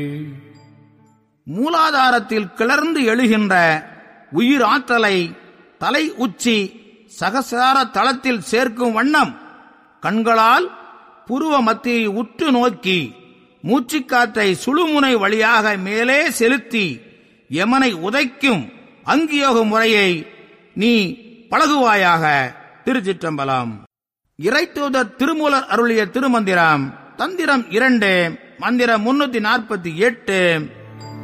மூலாதாரத்தில் கிளர்ந்து எழுகின்ற உயிர் ஆற்றலை தலை உச்சி சகசார தளத்தில் சேர்க்கும் வண்ணம் கண்களால் புருவ மத்தியை உற்று நோக்கி மூச்சுக்காற்றை சுழுமுனை வழியாக மேலே செலுத்தி யமனை உதைக்கும் அங்கியோக முறையை நீ பழகுவாயாக திருச்சிற்றம்பலம் இறைத்தூதர் திருமூலர் அருளிய திருமந்திரம் தந்திரம் இரண்டு மந்திரம் முன்னூத்தி நாற்பத்தி எட்டு